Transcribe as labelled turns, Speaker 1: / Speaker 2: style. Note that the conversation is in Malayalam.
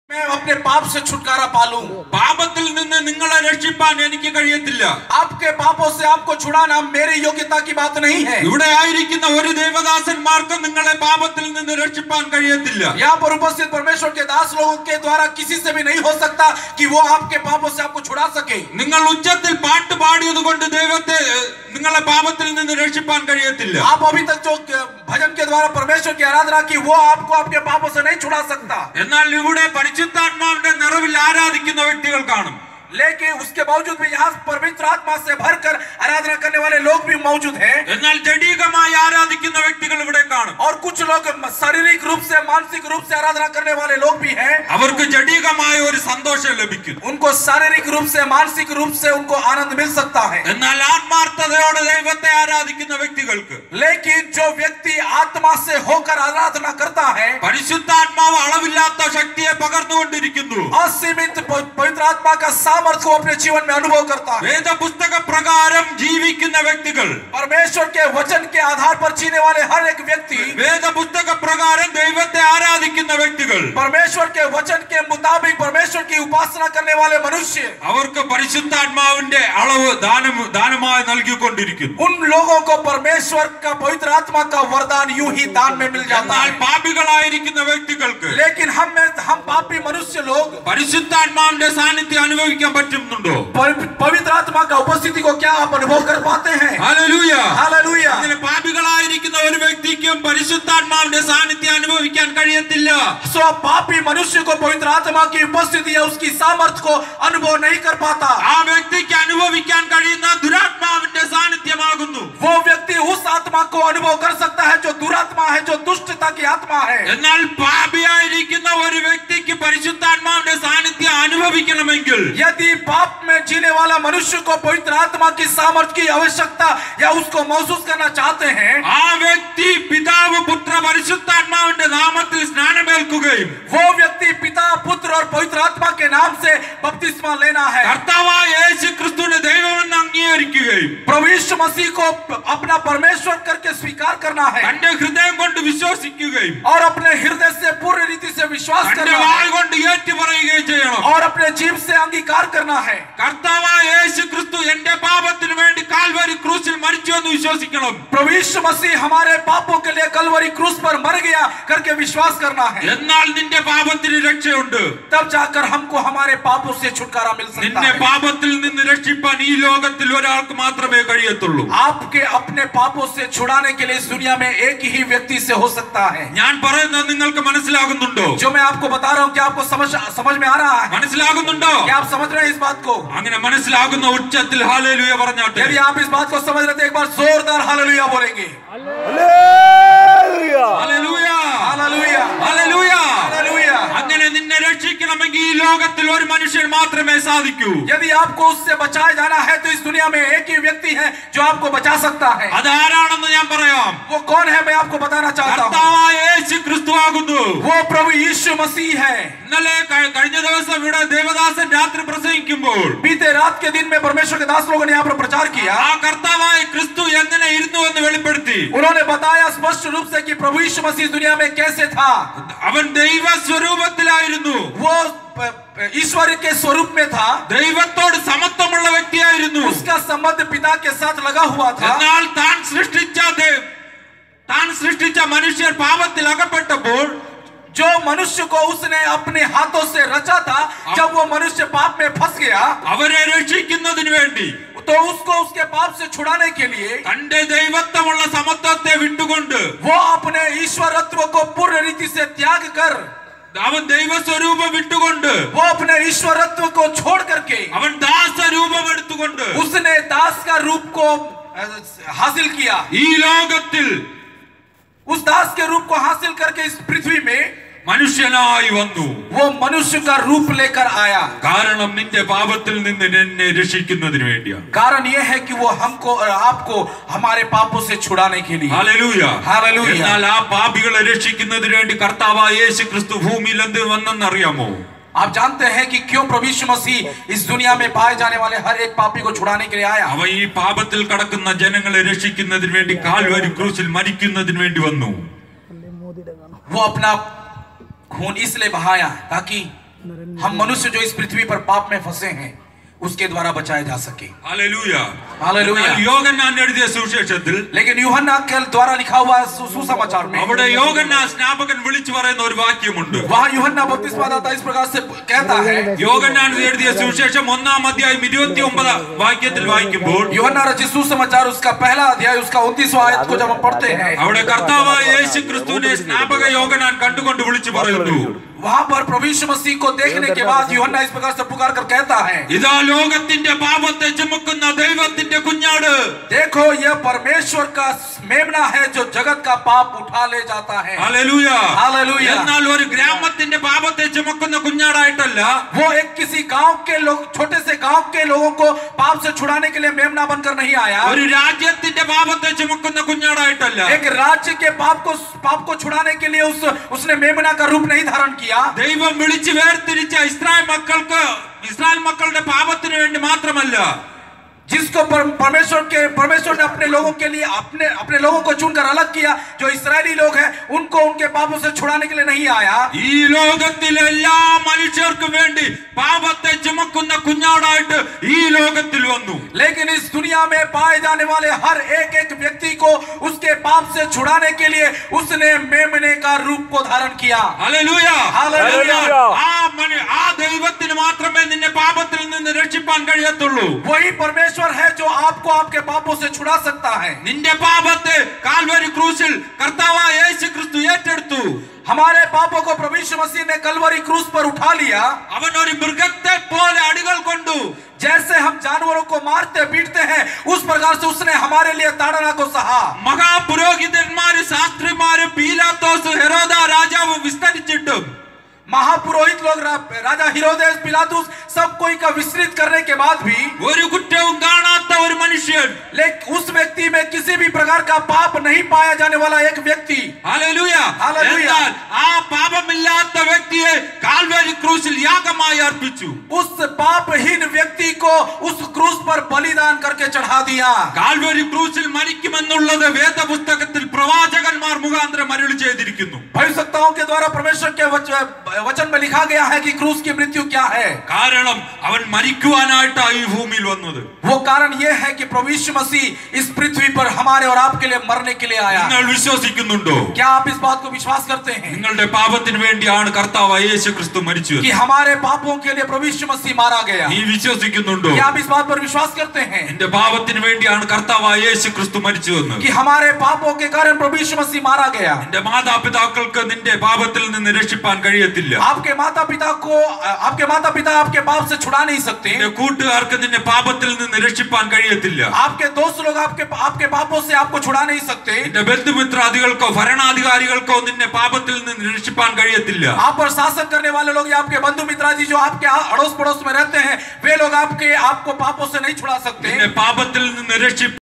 Speaker 1: मैं अपने पाप से छुटकारा पालूं
Speaker 2: പാപത്തിൽ നിന്ന് നിങ്ങളെ രക്ഷിപ്പാൻ എനിക്ക് കഴിയത്തില്ല
Speaker 1: आपके पापों से आपको छुड़ाना मेरी योग्यता की बात नहीं है
Speaker 2: ഇവിടെ ആയിരിക്കുന്ന ഒരു ദേവദാസന്മാർക്ക് നിങ്ങളെ പാപത്തിൽ നിന്ന് രക്ഷിപ്പാൻ കഴിയത്തില്ല
Speaker 1: यहाँ पर उपस्थित परमेश्वर के दास लोगों के द्वारा किसी से भी नहीं हो सकता कि वो आपके पापों से आपको छुड़ा सके
Speaker 2: നിങ്ങൾ ഉച്ചത്തിൽ പാട്ട് പാടിയത് കൊണ്ട് ദൈവത്തെ ഏഹ്, നിങ്ങളെ പാപത്തിൽ നിന്ന് രക്ഷിപ്പാൻ കഴിയത്തില്ല
Speaker 1: आप अभी तक जो भजन के द्वारा परमेश्वर की आराधना की वो आपको आपके पापों से नहीं छुड़ा सकता
Speaker 2: എന്നാൽ ഇവിടെ പരിശുദ്ധാത്മാവിന്റെ നിറവിൽ ആരാധിക്കുന്ന വ്യക്തികൾ കാണും
Speaker 1: लेकिन उसके बावजूद भी यहाँ पवित्र आत्मा से भरकर आराधना करने वाले लोग भी मौजूद हैं
Speaker 2: എന്നാൽ ജഡീകമായി ആരാധിക്കുന്ന വ്യക്തികൾ ഇവിടെ കാണും
Speaker 1: और कुछ लोग शारीरिक रूप से मानसिक रूप से आराधना करने वाले लोग भी हैं
Speaker 2: അവർക്ക് ജഡീകമായ ഒരു സന്തോഷം ലഭിക്കുന്നു
Speaker 1: उनको शारीरिक रूप से मानसिक रूप से उनको आनंद मिल सकता है
Speaker 2: എന്നാൽ ആത്മാർത്ഥതയോടെ ദൈവത്തെ ആരാധിക്കുന്ന വ്യക്തികൾക്ക്
Speaker 1: लेकिन जो व्यक्ति आत्मा से होकर आराधना करता है
Speaker 2: പരിശുദ്ധാത്മാവ് അളവില്ലാത്ത ശക്തിയെ പകർന്നുകൊണ്ടിരിക്കുന്നു
Speaker 1: असीमित प- पवित्र आत्मा का सामर्थ्य को अपने जीवन में अनुभव करता है
Speaker 2: വേദപുസ്തക പ്രകാരം ജീവിക്കുന്ന വ്യക്തികൾ
Speaker 1: परमेश्वर के वचन के आधार पर जीने वाले हर एक व्यक्ति
Speaker 2: വേദപുസ്തക പ്രകാരം ദൈവത്തെ ആരാധിക്കുന്ന വ്യക്തികൾ
Speaker 1: परमेश्वर के वचन के मुताबिक परमेश्वर की उपासना करने वाले मनुष्य
Speaker 2: അവർക്ക് പരിശുദ്ധാത്മാവിന്റെ അളവ് ദാനം ദാനമായി നൽകിക്കൊണ്ടിരിക്കുന്നു
Speaker 1: उन लोगों को परमेश्वर का पवित्र आत्मा का वरदान यूं ही दान में मिल जाता
Speaker 2: എന്നാൽ
Speaker 1: है
Speaker 2: പാപികളായിരിക്കുന്ന വ്യക്തികൾക്ക്
Speaker 1: लेकिन हम में हम पापी मनुष्य लोग
Speaker 2: പരിശുദ്ധാത്മാവിന്റെ സാന്നിധ്യം അനുഭവിക്കാൻ പറ്റുന്നുണ്ടോ
Speaker 1: पवि- पवित्र आत्मा का उपस्थिति को क्या आप अनुभव कर पाते हैं
Speaker 2: ഹല്ലേലൂയ
Speaker 1: हालेलुया
Speaker 2: അങ്ങനെ പാപികളായിരിക്കുന്ന ഒരു വ്യക്തിക്കും പരിശുദ്ധാത്മാവിന്റെ സാന്നിധ്യം അനുഭവിക്കാൻ കഴിയത്തില്ല
Speaker 1: सो पापी मनुष्य को पवित्र आत्मा की उपस्थिति या उसकी सामर्थ्य को अनुभव नहीं कर पाता
Speaker 2: ആ വ്യക്തിക്ക് അനുഭവിക്കാൻ കഴിയുന്ന ദുരാത്മാവിന്റെ സാന്നിധ്യമാകുന്നു
Speaker 1: वो व्यक्ति उस आत्मा को अनुभव कर सकता है जो दुरात्मा है जो दुष्टता की आत्मा है
Speaker 2: എന്നാൽ പാപിയായിരിക്കുന്ന ഒരു വ്യക്തിക്ക് പരിശുദ്ധാത്മാവിന്റെ സാന്നിധ്യം അനുഭവിക്കണമെങ്കിൽ
Speaker 1: यदि पाप में जीने वाला मनुष्य को पवित्र आत्मा की सामर्थ्य की आवश्यकता या उसको महसूस करना चाहते हैं
Speaker 2: ആ വ്യക്തി പിതാവ് പുത്ര പരിശുദ്ധാത്മാവിന്റെ നാമത്തിൽ സ്നാനമേൽക്കുകയും
Speaker 1: वो व्यक्ति पिता पुत्र और पवित्र आत्मा के नाम से बपतिस्मा लेना है
Speaker 2: കർത്താവായ യേശു ക്രിസ്തുവിനെ ദൈവമെന്ന് അംഗീകരിക്കുകയും
Speaker 1: प्रभु यीशु मसीह को अपना परमेश्वर करके स्वीकार करना है
Speaker 2: തന്റെ ഹൃദയം കൊണ്ട് വിശ്വസിക്കുകയും
Speaker 1: और अपने हृदय से पूर्ण रीति से विश्वास
Speaker 2: തന്റെ
Speaker 1: करना
Speaker 2: വായ
Speaker 1: है
Speaker 2: കൊണ്ട് ഏറ്റു പറയുകയും ചെയ്യണം
Speaker 1: और अपने जीव से अंगीकार करना है
Speaker 2: കർത്താവായ യേശു ക്രിസ്തു എന്റെ പാപത്തിന് വേണ്ടി കാൽവരി ക്രൂസിൽ മരിച്ചു എന്ന് വിശ്വസിക്കണം
Speaker 1: प्रभु यीशु मसीह हमारे पापों के लिए कलवरी क्रूस पर मर गया करके विश्वास करना है
Speaker 2: എന്നാൽ നിന്റെ പാപത്തിന് രക്ഷയുണ്ട്
Speaker 1: तब जाकर हमको हमारे पापों से छुटकारा मिल सकता
Speaker 2: നിന്നെ
Speaker 1: है
Speaker 2: പാപത്തിൽ നിന്ന് രക്ഷിപ്പാൻ ഈ ലോകത്തിൽ ഒരാൾക്ക് മാത്രമേ കഴിയത്തുള്ളൂ
Speaker 1: आपके अपने पापों से छुड़ाने के लिए इस दुनिया में एक ही व्यक्ति से हो सकता है
Speaker 2: ഞാൻ പറയുന്നത് നിങ്ങൾക്ക് മനസ്സിലാകുന്നുണ്ടോ
Speaker 1: जो मैं आपको बता रहा हूँ क्या आपको समझ समझ में आ रहा है
Speaker 2: മനസ്സിലാകുന്നുണ്ടോ
Speaker 1: क्या आप समझ रहे हैं इस बात को
Speaker 2: അങ്ങനെ മനസ്സിലാകുന്ന ഉച്ചത്തിൽ ഹാലേലുയ പറഞ്ഞാട്ടെ
Speaker 1: यदि आप इस बात को समझ रहे थे एक बार जोरदार हालेलुया बोलेंगे
Speaker 3: Hallelujah.
Speaker 2: Hallelujah
Speaker 1: hallelujah
Speaker 2: hallelujah
Speaker 1: hallelujah
Speaker 2: അങ്ങനെ നിന്നെ രക്ഷിക്കണമെങ്കിൽ ഈ ലോകത്തിൽ ഒരു മനുഷ്യൻ മാത്രമേ സാധിക്കൂ
Speaker 1: यदि आपको उससे बचाया जाना है तो इस दुनिया में एक ही व्यक्ति है जो आपको बचा सकता है
Speaker 2: അതാരാണെന്ന് ഞാൻ പറയാം
Speaker 1: वो कौन है मैं आपको बताना चाहता हूँ
Speaker 2: കർത്താവായ യേശു ക്രിസ്തു ആകുന്നു
Speaker 1: वो प्रभु यीशु मसीह है
Speaker 2: ഇന്നലെ ക- കഴിഞ്ഞ ദിവസം ഇവിടെ ദേവദാസൻ രാത്രി പ്രസംഗിക്കുമ്പോൾ
Speaker 1: बीते रात के दिन में परमेश्वर के दास लोगों ने यहाँ पर प्रचार किया
Speaker 2: ആ കർത്താവായ ക്രിസ്തു എങ്ങനെ ഇരുന്നു എന്ന് വെളിപ്പെടുത്തി
Speaker 1: उन्होंने बताया स्पष्ट रूप से कि प्रभु यीशु मसीह इस दुनिया में कैसे था
Speaker 2: അവൻ ദൈവ സ്വരൂപത്തിലായിരുന്നു
Speaker 1: वो प- प- ईश्वर के स्वरूप में था
Speaker 2: ദൈവത്തോട് സമത്വമുള്ള വ്യക്തിയായിരുന്നു
Speaker 1: उसका संबंध पिता के साथ लगा हुआ था
Speaker 2: എന്നാൽ താൻ സൃഷ്ടിച്ച ദേ- താൻ സൃഷ്ടിച്ച മനുഷ്യർ പാപത്തിൽ അകപ്പെട്ടപ്പോൾ
Speaker 1: जो मनुष्य को उसने अपने हाथों से रचा था जब वो मनुष्य पाप में फंस गया
Speaker 2: അവരെ രക്ഷിക്കുന്നതിന് വേണ്ടി
Speaker 1: तो उसको उसके पाप से छुड़ाने के लिए
Speaker 2: തന്റെ ദൈവത്വമുള്ള സമത്വത്തെ വിട്ടുകൊണ്ട്
Speaker 1: वो अपने ईश्वरत्व को पूर्ण रीति से त्याग कर
Speaker 2: അവൻ ദൈവസ്വരൂപം വിട്ടുകൊണ്ട്
Speaker 1: वो अपने ईश्वरत्व को छोड़ करके
Speaker 2: അവൻ ദാസരൂപം എടുത്തുകൊണ്ട്
Speaker 1: उसने दास का रूप को अ, हासिल किया
Speaker 2: ഈ ലോകത്തിൽ
Speaker 1: उस दास के रूप को हासिल करके इस पृथ्वी में
Speaker 2: മനുഷ്യനായി വന്നു
Speaker 1: वो मनुष्य का रूप लेकर आया
Speaker 2: കാരണം നിന്റെ പാപത്തിൽ നിന്ന് എന്നെ രക്ഷിക്കുന്നതിന് വേണ്ടിയാണ്
Speaker 1: कारण यह है कि वो हमको और आपको हमारे पापों से छुड़ाने के लिए
Speaker 2: ഹല്ലേലൂയ.
Speaker 1: ഹല്ലേലൂയ.
Speaker 2: എന്നാൽ ആ പാപികളെ രക്ഷിക്കുന്നതിന് വേണ്ടി കർത്താവായ യേശു ക്രിസ്തു ഭൂമിയിൽ എന്ത് വന്നെന്നറിയാമോ
Speaker 1: आप जानते हैं कि क्यों प्रभु यीशु मसीह इस दुनिया में पाए जाने वाले हर एक पापी को छुड़ाने के लिए आया
Speaker 2: അവ ഈ പാപത്തിൽ കടക്കുന്ന ജനങ്ങളെ രക്ഷിക്കുന്നതിന് വേണ്ടി കാൽവരി ക്രൂസിൽ മരിക്കുന്നതിന് വേണ്ടി വന്നു
Speaker 1: वो अपना खून इसलिए बहाया ताकि हम मनुष्य जो इस पृथ्वी पर पाप में फंसे हैं उसके द्वारा बचाए जा सके
Speaker 2: ഹല്ലേലൂയ
Speaker 1: ഹല്ലേലൂയ.
Speaker 2: എന്നാൽ യോഗന്നാൻ എഴുതിയ സുവിശേഷത്തിൽ
Speaker 1: लेकिन यूहन्ना के द्वारा लिखा हुआ सु- सुसमाचार में
Speaker 2: അവിടെ യോഗന്നാൻ സ്നാപകൻ വിളിച്ചു പറയുന്ന ഒരു വാക്യമുണ്ട്
Speaker 1: वहाँ यूहन्ना बपतिस्मादाता इस प्रकार से कहता है
Speaker 2: യോഗന്നാൻ എഴുതിയ സുവിശേഷം ഒന്നാം അധ്യായം ഇരുപത്തി ഒമ്പത് വാക്യത്തിൽ വായിക്കുമ്പോൾ
Speaker 1: यूहन्ना रचित सुसमाचार उसका पहला अध्याय उसका उन्तीसवा आयत को जब हम पढ़ते हैं
Speaker 2: അവിടെ കർത്താവായ യേശു ക്രിസ്തുവിനെ സ്നാപക യോഗനാൻ കണ്ടുകൊണ്ട് വിളിച്ചു പറയുന്നു
Speaker 1: वहाँ पर प्रभु यीशु मसीह को देखने के बाद यूहन्ना इस प्रकार से पुकार कर कहता है
Speaker 2: ഇതാ ലോകത്തിന്റെ പാപത്തെ ചുമക്കുന്ന ദൈവത്തിന്റെ കുഞ്ഞാട്
Speaker 1: देखो यह परमेश्वर का मेमना है जो जगत का पाप उठा ले जाता है
Speaker 2: ഹല്ലേലൂയ
Speaker 1: ഹല്ലേലൂയ.
Speaker 2: എന്നാൽ ഒരു ഗ്രാമത്തിന്റെ പാപത്തെ ചുമക്കുന്ന കുഞ്ഞാടായിട്ടല്ല
Speaker 1: वो एक किसी गांव के लोग छोटे से गांव के लोगों को पाप से छुड़ाने के लिए मेमना बनकर नहीं आया
Speaker 2: ഒരു രാജ്യത്തിന്റെ പാപത്തെ ചുമക്കുന്ന കുഞ്ഞാടായിട്ടല്ല
Speaker 1: एक राज्य के पाप को पाप को छुड़ाने के लिए उस उसने मेमना का रूप नहीं धारण किया
Speaker 2: ദൈവം വിളിച്ചു വേർതിരിച്ച ഇസ്രായേൽ മക്കൾക്ക് ഇസ്രായേൽ മക്കളുടെ പാപത്തിന് വേണ്ടി മാത്രമല്ല
Speaker 1: जिसको पर- परमेश्वर के परमेश्वर ने अपने लोगों के लिए अपने अपने लोगों को चुनकर अलग किया जो इसराइली लोग हैं उनको उनके पापों से छुड़ाने के लिए नहीं आया
Speaker 2: ഈ ലോകത്തിലെ എല്ലാ മനുഷ്യർക്കും വേണ്ടി പാപത്തെ ചുമക്കുന്ന കുഞ്ഞാടായിട്ട് ഈ ലോകത്തിൽ വന്നു
Speaker 1: लेकिन इस दुनिया में पाए जाने वाले हर एक एक व्यक्ति को उसके पाप से छुड़ाने के लिए उसने मेमने का रूप को धारण किया
Speaker 2: ഹല്ലേലൂയ.
Speaker 1: ഹല്ലേലൂയ.
Speaker 2: എന്നാൽ ആ മനു- ആ ദൈവത്തിന് മാത്രമേ നിന്നെ പാപത്തിൽ നിന്ന് രക്ഷിപ്പാൻ കഴിയത്തുള്ളൂ
Speaker 1: वही परमेश्वर है जो आपको आपके पापों से छुड़ा सकता है
Speaker 2: നിന്റെ പാപത്തെ കാൽവരി ക്രൂശിൽ കർത്താവായ യേശു ക്രിസ്തു ഏറ്റെടുത്തു
Speaker 1: हमारे पापों को प्रभु यीशु मसीह ने कलवरी क्रूस पर उठा लिया
Speaker 2: അവൻ ഒരു മൃഗത്തെ പോലെ അടികൾ കൊണ്ടു
Speaker 1: जैसे हम जानवरों को मारते पीटते हैं उस प्रकार से उसने हमारे लिए ताड़ना को सहा
Speaker 2: മഹാപുരോഹിതന്മാര് ശാസ്ത്രിമാര് പീലാത്തോസ് ഹെരോദ രാജാവ് വിസ്തരിച്ചിട്ടും
Speaker 1: महापुरोहित लोग रा, राजा हिरोदेस पिलातुस सब कोई का विस्तृत करने के बाद भी
Speaker 2: ഒരു കുറ്റവും കാണാത്ത ഒരു മനുഷ്യൻ
Speaker 1: लेकिन उस व्यक्ति में किसी भी प्रकार का पाप नहीं पाया जाने वाला एक व्यक्ति
Speaker 2: ഹല്ലേലൂയ.
Speaker 1: ഹല്ലേലൂയ.
Speaker 2: എന്നാൽ ആ പാപമില്ലാത്ത വ്യക്തിയെ കാൽവരി ക്രൂശിൽ യാഗമായി അർപ്പിച്ചു
Speaker 1: उस पापहीन व्यक्ति को उस क्रूस पर बलिदान करके चढ़ा दिया
Speaker 2: കാൽവരി ക്രൂശിൽ മരിക്കുമെന്നുള്ളത് വേദപുസ്തകത്തിൽ പ്രവാചകന്മാർ മുഖാന്തരം അരുളി ചെയ്തിരിക്കുന്നു
Speaker 1: भविष्यताओं के द्वारा परमेश्वर के वच, वचन में लिखा गया है कि क्रूस की मृत्यु क्या है
Speaker 2: കാരണം അവൻ മരിക്കുവാനായിട്ടാണ് ഈ ഭൂമിയിൽ വന്നത്
Speaker 1: वो कारण यह है कि प्रभु यीशु मसीह इस पृथ्वी पर हमारे और आपके लिए मरने के लिए आया
Speaker 2: നിങ്ങൾ വിശ്വസിക്കുന്നുണ്ടോ
Speaker 1: क्या आप इस बात को विश्वास करते हैं
Speaker 2: നിങ്ങളുടെ പാപത്തിന് വേണ്ടിയാണ് കർത്താവ് യേശു ക്രിസ്തു മരിച്ചു
Speaker 1: कि हमारे पापों के लिए प्रभु यीशु मसीह मारा गया
Speaker 2: നീ വിശ്വസിക്കുന്നുണ്ടോ
Speaker 1: क्या आप इस बात पर विश्वास करते हैं
Speaker 2: എന്റെ പാപത്തിന് വേണ്ടിയാണ് കർത്താവ് യേശു ക്രിസ്തു മരിച്ചു എന്ന്
Speaker 1: कि हमारे पापों के कारण प्रभु यीशु मसीह मारा गया
Speaker 2: നിന്റെ മാതാപിതാക്കൾക്ക് നിന്റെ പാപത്തിൽ നിന്ന് രക്ഷിപ്പാൻ കഴിയത്തില്ല
Speaker 1: आपके माता पिता को आपके माता पिता आपके पाप से छुड़ा नहीं सकते
Speaker 2: നിന്റെ കൂട്ടുകാർക്ക് നിന്നെ പാപത്തിൽ നിന്ന് രക്ഷിപ്പാൻ കഴിയത്തില്ല
Speaker 1: आपके दोस्त लोग आपके आपके पापों से आपको छुड़ा नहीं सकते
Speaker 2: നിന്റെ ബന്ധുമിത്രാദികൾക്കോ ഭരണാധികാരികൾക്കോ നിന്നെ പാപത്തിൽ നിന്ന് രക്ഷിപ്പാൻ കഴിയത്തില്ല
Speaker 1: आप पर शासन करने वाले लोग या आपके बंधु मित्राजी जो आपके अड़ोस पड़ोस में रहते हैं वे लोग आपके आपको पापों से नहीं छुड़ा सकते
Speaker 2: നിന്നെ പാപത്തിൽ നിന്ന് രക്ഷി